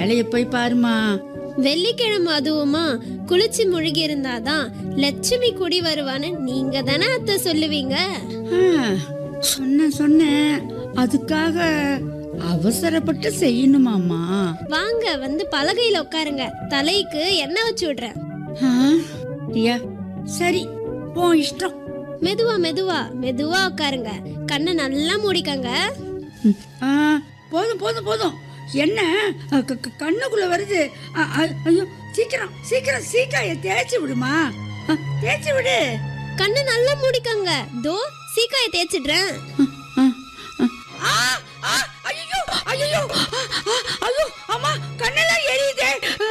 வேலைய போய் பாருமா வெள்ளிக்கிழமை அதுவுமா குளிச்சு முழுகி இருந்தாதான் லட்சுமி குடி வருவான்னு நீங்க தானே அத்தை சொல்லுவீங்க ஆ, சொன்னேன் சொன்னேன் அதுக்காக அவசரப்பட்டு செய்யணுமாமா வாங்க வந்து பலகையில உட்காருங்க தலைக்கு எண்ணெய் வச்சு விடுறேன் ஆ, ரியா சரி போ இஷ்டம் மெதுவா மெதுவா மெதுவா உட்காருங்க கண்ணை நல்லா மூடிக்கங்க ம், ஆ, போதும் போதும் போதும் என்ன அ, க- க- கண்ணுக்குள்ள வருது அ, அ, ஐயோ சீக்கிரம் சீக்கிரம் சீக்காய தேய்ச்சி விடுமா அ, தேய்ச்சி விடு கண்ணை நல்லா மூடிக்கங்க தோ சீக்காயை தேய்ச்சிடுறேன் அ, அ. ஆ, ஆ, ஐயோ ஐயோ ஐயோ அம்மா கண்ணெல்லாம் எரியுதே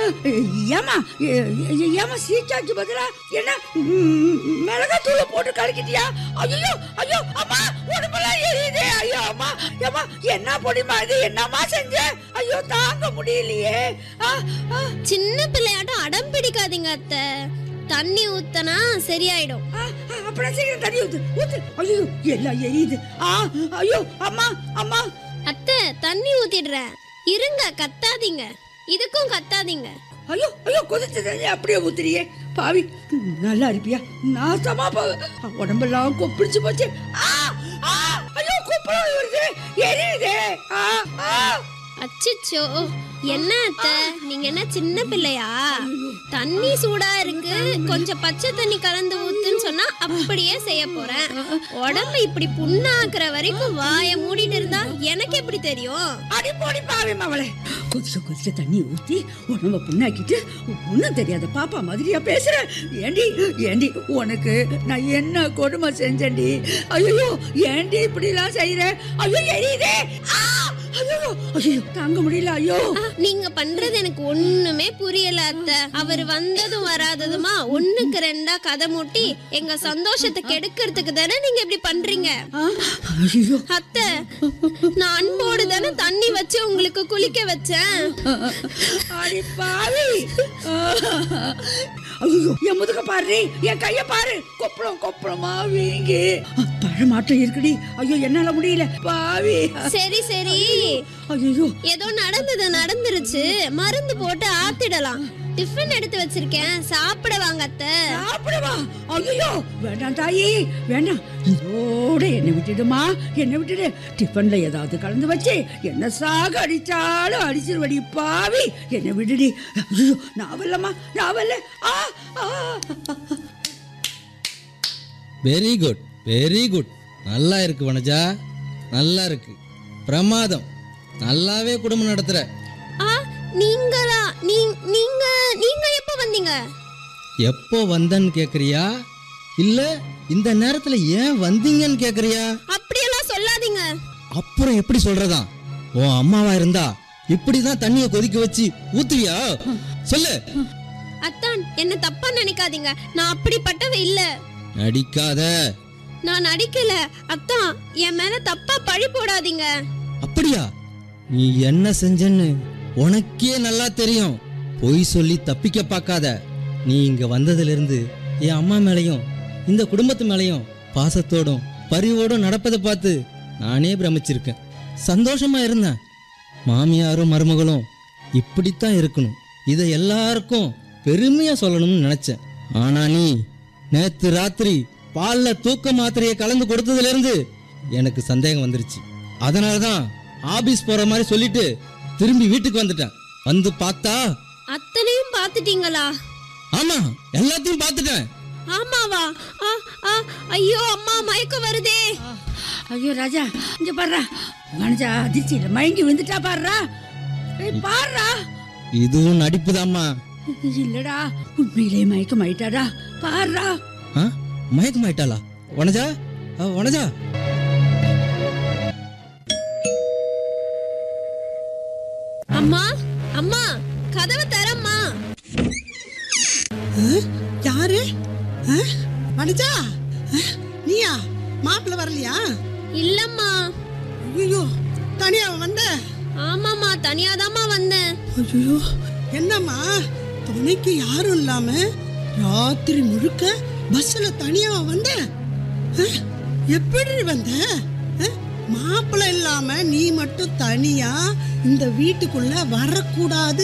ஏமா ஏமா சீக்காக்கு பதிலா என்ன ம், மிளகாத்தூளை போட்டு கலக்கிட்டியா ஐயோ ஐயோ அம்மா உடம்பெல்லாம் எரியுதே ஐயோ அம்மா ஏமா என்ன பொடிமா இது என்னம்மா செஞ்ச ஐயோ தாங்க முடியலையே ஆ, ஆ, சின்ன பிள்ளையாட்டம் அடம் பிடிக்காதீங்க அத்தை தண்ணி ஊத்தனா சரியாயிடும் ஆ, ஆ, அப்புறம் சீக்கிரம் தண்ணி ஊத்து ஊத்து ஐயோ எல்லாம் எரியுது ஆ ஐயோ அம்மா அம்மா அத்தை தண்ணி ஊத்திடுறேன் இருங்க கத்தாதீங்க இதுக்கும் கத்தாதீங்க ஐயோ ஐயோ கொதிச்ச தண்ணி அப்படியே ஊத்துறியே பாவி நல்லா இருப்பியா நாசமா போ உடம்பெல்லாம் கொப்பிடிச்சு போச்சு ஆ, ஆ, ஐயோ கொப்பளம் வருது எரியுதே ஆ, ஆ. அச்சச்சோ என்ன அத்தை நீங்க என்ன சின்ன பிள்ளையா தண்ணி சூடா இருக்கு கொஞ்சம் பச்சை தண்ணி கலந்து ஊத்துன்னு சொன்னா அப்படியே செய்ய போறேன் உடம்பு இப்படி புண்ணாக்குற வரைக்கும் வாயை மூடிட்டு இருந்தா எனக்கு எப்படி தெரியும் அடி போடி பாவி மவளே கொதிச்ச கொதிச்ச தண்ணி ஊத்தி உடம்ப புண்ணாக்கிட்டு ஒன்றும் தெரியாத பாப்பா மாதிரியா பேசுற ஏண்டி ஏண்டி உனக்கு நான் என்ன கொடுமை செஞ்சேன்டி ஐயோ ஏண்டி இப்படிலாம் செய்யற ஐயோ எரியுதே ஆ, ஐயோ ஐயோ தாங்க முடியல ஐயோ ஆ, நீங்க பண்றது எனக்கு ஒண்ணுமே புரியல அத்தை அவர் வந்ததும் வராததுமா ஒண்ணுக்கு ரெண்டா கதை மூட்டி எங்க சந்தோஷத்தை கெடுக்கிறதுக்கு தானே நீங்க இப்படி பண்றீங்க ஆ, ஐயோ அத்தை நான் அன்போடு தானே தண்ணி வச்சு உங்களுக்கு குளிக்க வச்சேன் அடி பாவி ஐயோ என் முதுக பாரு என் கைய பாரு கொப்பளம் கொப்பளமா வீங்கி பழமாட்டம் இருக்குடி ஐயோ என்னால முடியல பாவி சரி சரி ஐயோ ஏதோ நடந்தது நடந்துருச்சு மருந்து போட்டு ஆத்திடலாம் டிஃபன் எடுத்து வச்சிருக்கேன் சாப்பிட வாங்க அத்தை சாப்பிடுவா ஐயோ வேண்டாம் தாயி வேண்டாம் இதோட என்னை விட்டுடுமா என்னை விட்டுடு டிஃபன்ல ஏதாவது கலந்து வச்சு என்ன சாக அடிச்சாலும் அடிச்சிருவடி பாவி என்னை விடுடி ஐயோ நான் வரலம்மா நான் வரல ஆ ஆ வெரி குட் வெரி குட் நல்லா இருக்கு வனஜா நல்லா இருக்கு பிரமாதம் நல்லாவே குடும்பம் நடத்துற ஆ நீங்களா நீ நீங்க நீங்க எப்ப வந்தீங்க எப்போ வந்தேன்னு கேக்குறியா இல்ல இந்த நேரத்துல ஏன் வந்தீங்கன்னு கேக்குறியா அப்படியெல்லாம் சொல்லாதீங்க அப்புறம் எப்படி சொல்றதா உன் அம்மாவா இருந்தா இப்படிதான் தண்ணிய கொதிக்க வச்சு ஊத்துவியா சொல்லு அத்தான் என்ன தப்பா நினைக்காதீங்க நான் அப்படிப்பட்டவ இல்ல நடிக்காத நான் நடிக்கல அத்தான் என் மேல தப்பா பழி போடாதீங்க அப்படியா நீ என்ன செஞ்சன்னு உனக்கே நல்லா தெரியும் பொய் சொல்லி தப்பிக்க பார்க்காத நீ இங்க வந்ததுல இருந்து என் அம்மா மேலையும் இந்த குடும்பத்து மேலையும் பாசத்தோடும் பரிவோடும் நடப்பதை பார்த்து நானே பிரமிச்சிருக்கேன் சந்தோஷமா இருந்தேன் மாமியாரும் மருமகளும் இப்படித்தான் இருக்கணும் இதை எல்லாருக்கும் பெருமையா சொல்லணும்னு நினைச்சேன் ஆனா நீ நேத்து ராத்திரி பால்ல தூக்க மாத்திரையை கலந்து கொடுத்ததுல இருந்து எனக்கு சந்தேகம் வந்துருச்சு அதனால தான் ஆபீஸ் போற மாதிரி சொல்லிட்டு திரும்பி வீட்டுக்கு வந்துட்டேன் வந்து பார்த்தா அத்தனையும் பாத்துட்டீங்களா ஆமா எல்லாத்தையும் பார்த்துட்டேன் ஆமாவா ஆ, ஆ, ஐயோ அம்மா மயக்கம் வருதே ஐயோ ராஜா இங்க பாருடா கணஜா அதிர்ச்சியில மயங்கி விழுந்துட்டா பாருடா ஏய் பாருடா இதுவும் நடிப்புதாம்மா இல்லடா உண்மையிலே மயக்கம் ஆயிட்டாடா பாருடா ஆ மயக்கமாயிட்டாளா வனஜா ஆ, வனஜா அம்மா அம்மா கதவை தரம்மா யாரு ஆ? வனஜா ஆ? நீயா மாப்பிள்ள வரலையா இல்லம்மா ஐயோ தனியா வந்த ஆமாம்மா தனியாதாம்மா வந்தேன் ஐயோ என்னம்மா துணைக்கு யாரும் இல்லாம ராத்திரி முழுக்க பஸ்ல தனியா வந்த ஆ? எப்படி வந்த ஆ? மாப்பிள்ளை இல்லாம நீ மட்டும் தனியா இந்த வீட்டுக்குள்ள வரக்கூடாது